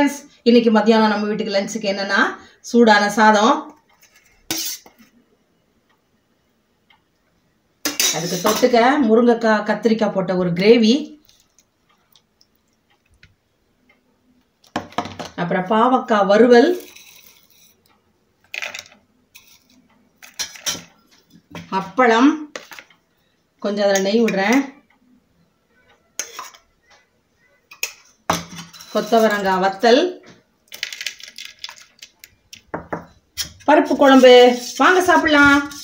friends இன்னைக்கு மத்தியானம் நம்ம வீட்டுக்கு லஞ்சுக்கு என்னன்னா சூடான சாதம் அதுக்கு தொட்டுக்க முருங்கைக்காய் கத்திரிக்காய் போட்ட ஒரு கிரேவி அப்புறம் பாவக்காய் வறுவல் அப்பளம் கொஞ்சம் அதில் நெய் விடுறேன் கொத்தவரங்காய் வத்தல் பருப்பு குழம்பு வாங்க சாப்பிடலாம்